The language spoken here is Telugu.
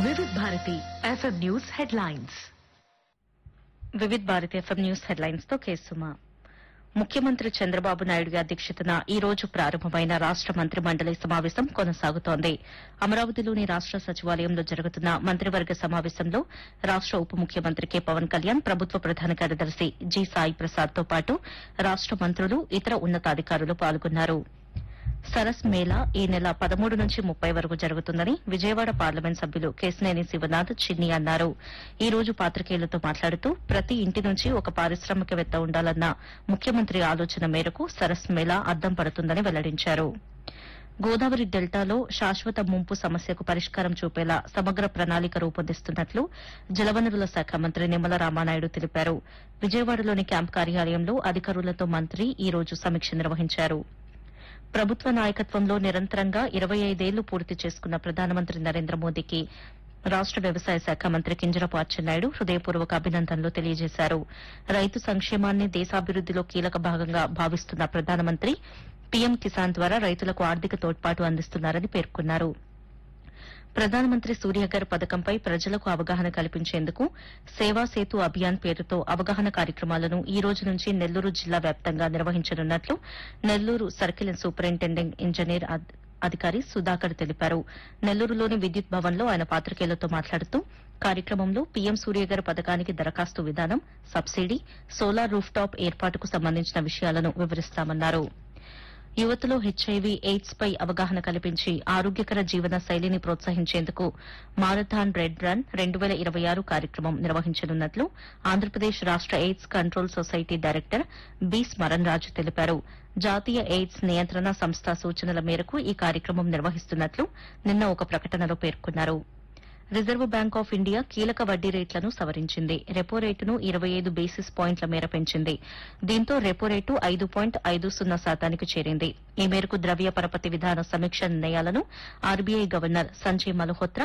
వివిధ Bharati FM news headlines Vividh Bharat FM news headlines తో కేసుమా ముఖ్యమంత్రి చంద్రబాబు నాయుడు గారి అధ్యక్షతన ఈ రోజు ప్రారంభమైన రాష్ట మంత్రి మండలి సమావేశం కొనసాగుతోంది అమరావతిలోని రాష్ట సచివాలయంలో జరుగుతున్న మంత్రివర్గ సమావేశంలో రాష్ట ఉప ముఖ్యమంత్రి కె పవన్ కళ్యాణ్ ప్రభుత్వ ప్రధాన కార్యదర్శి జి సాయి ప్రసాద్ తో పాటు రాష్ట మంత్రులు ఇతర ఉన్నతాధికారులు పాల్గొన్నారు సరస్ మేళా ఈ నెల పదమూడు నుంచి ముప్పై వరకు జరుగుతుందని విజయవాడ పార్లమెంట్ సభ్యులు కేశినేని శివనాథ్ చిన్ని అన్నారు ఈ రోజు పాత్రికేయులతో మాట్లాడుతూ ప్రతి ఇంటి నుంచి ఒక పారిశ్రామికవేత్త ఉండాలన్న ముఖ్యమంత్రి ఆలోచన మేరకు సరస్ మేళా అద్దం పడుతుందని వెల్లడించారు గోదావరి డెల్టాలో శాశ్వత ముంపు సమస్యకు పరిష్కారం చూపేలా సమగ్ర ప్రణాళిక రూపొందిస్తున్నట్లు జలవనరుల శాఖ మంత్రి నిమ్మల రామానాయుడు తెలిపారు విజయవాడలోని క్యాంప్ కార్యాలయంలో అధికారులతో మంత్రి ఈ రోజు సమీక్ష నిర్వహించారు ప్రభుత్వ నాయకత్వంలో నిరంతరంగా ఇరవై ఐదేళ్లు పూర్తి చేసుకున్న ప్రధానమంత్రి నరేంద్ర మోదీకి రాష్ట వ్యవసాయ శాఖ మంత్రి కింజరపు అచ్చెన్నాయుడు హృదయపూర్వక అభినందనలు తెలియజేశారు రైతు సంక్షేమాన్ని దేశాభివృద్దిలో కీలక భాగంగా భావిస్తున్న ప్రధానమంత్రి పీఎం కిసాన్ ద్వారా రైతులకు ఆర్థిక తోడ్పాటు అందిస్తున్నారని పేర్కొన్నారు ప్రధానమంత్రి సూర్యఘర్ పథకంపై ప్రజలకు అవగాహన కల్పించేందుకు సేవా సేతు అభియాన్ పేరుతో అవగాహన కార్యక్రమాలను ఈ రోజు నుంచి నెల్లూరు జిల్లా వ్యాప్తంగా నిర్వహించనున్నట్లు నెల్లూరు సర్కిల్ సూపరింటెండెంట్ ఇంజనీర్ అద్- అధికారి సుధాకర్ తెలిపారు నెల్లూరులోని విద్యుత్ భవన్లో ఆయన పాత్రికేయులతో మాట్లాడుతూ కార్యక్రమంలో పీఎం సూర్యఘర్ పథకానికి దరఖాస్తు విధానం సబ్సిడీ సోలార్ రూఫ్ టాప్ ఏర్పాటుకు సంబంధించిన విషయాలను వివరిస్తామన్నారు యువతలో హెచ్ఐవి ఎయిడ్స్ పై అవగాహన కల్పించి ఆరోగ్యకర జీవన శైలిని ప్రోత్సహించేందుకు మారథాన్ రెడ్ రన్ రెండు వేల ఇరవై ఆరు కార్యక్రమం నిర్వహించనున్నట్లు ఆంధ్రప్రదేశ్ రాష్ట AIDS control society director B Smaran Raju తెలిపారు జాతీయ ఎయిడ్స్ నియంత్రణ సంస్థ సూచనల మేరకు ఈ కార్యక్రమం నిర్వహిస్తున్నట్లు నిన్న ఒక ప్రకటనలో పేర్కొన్నారు రిజర్వ్ బ్యాంక్ ఆఫ్ ఇండియా కీలక వడ్డీ రేట్లను సవరించింది రెపో రేటును ఇరవై ఐదు బేసిస్ పాయింట్ల మేర పెంచింది దీంతో రెపో రేటు ఐదు పాయింట్ ఐదు సున్నా శాతానికి చేరింది ఈ మేరకు ద్రవ్య పరపతి విధాన సమీక్ష నిర్ణయాలను ఆర్బీఐ గవర్నర్ సంజయ్ మల్హోత్రా